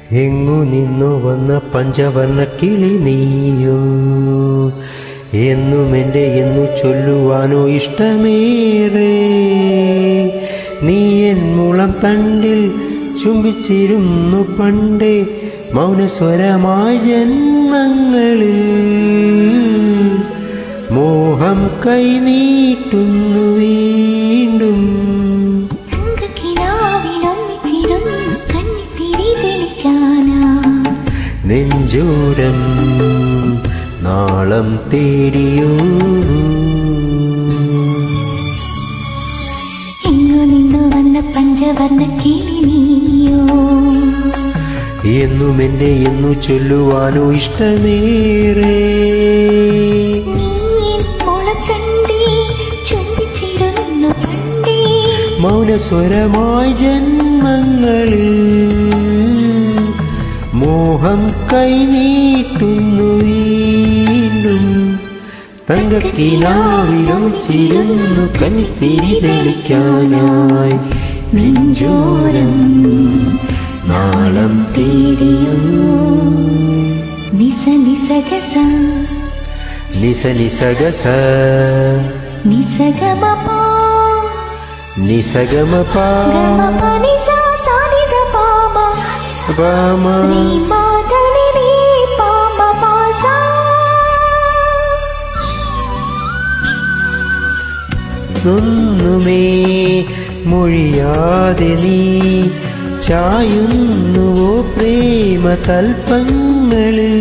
എങ്ങു നിന്നു വന്ന പഞ്ചവർണ്ണ കിളി നീയോ എന്നും എൻ്റെ എന്നു ചൊല്ലുവാനോ ഇഷ്ടമേറെ നീ എൻ മുളം തണ്ടിൽ ചുംബിച്ചിരുന്നു പണ്ടേ മൗനസ്വരമായ ജന്മങ്ങളിൽ മോഹം കൈനീട്ടുന്നു വീണ്ടും തങ്കക്കിനാവിലൊന്നിച്ചിരുന്നു കണ്ണിത്തിരി തെളിക്കാനാ നെഞ്ചൂരം നാളം തേടിയോ എങ്ങു നിന്നു വന്ന പഞ്ചവർണ്ണ കിളി നീയോ എന്നും എൻ്റെ എന്നു ചൊല്ലുവാനോ ഇഷ്ടമേറെ നീ എൻ മുളത്തണ്ടി ചുംബിച്ചിരുന്നു പണ്ടേ മൗനസ്വരമായി ജന്മങ്ങളിൽ മോഹം കൈനീട്ടുന്നു വീണ്ടും തങ്കക്കിനാവിലും ചിരുന്നു കന്നിത്തിരി തെളിക്കാനായി നെഞ്ചോരം നാളം തേടിയോ നിസ നിസഗസ നിസ നിസഗസ നിസഗമപാ നിസഗമപാ ഗമപ നിസ സാനിധ പാമ പാമ നീ മാതളി നീ പാമ പാസാ ഒന്നുമേ മൊഴിയാതെ നീ ചായുന്നുവോ പ്രേമ തൽപ്പങ്ങളിൽ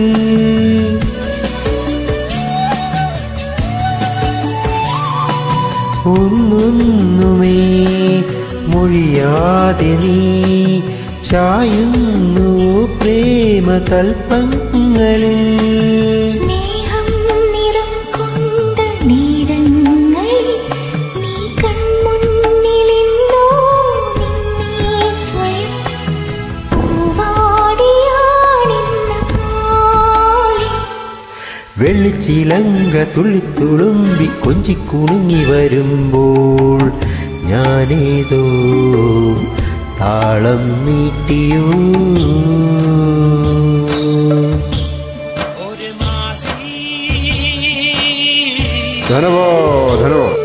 ഒന്നൊന്നുമേ മൊഴിയാതെ നീ ചായുന്നുവോ പ്രേമ തൽപ്പങ്ങളിൽ സ്നേഹം നിറം കൊണ്ട നീരങ്ങളിൽ നീ കൺമുന്നിലെന്തോ നിന്നെ സ്വയം പൂവാടിയാടിന്ന പോലെ വെള്ളിച്ചിലങ്ക തുള്ളിത്തുളുമ്പി കൊഞ്ചിക്കുണുങ്ങി വരുമ്പോൾ ഞാനേതോ താളം നീട്ടിയോ ധനവോ ധനവോ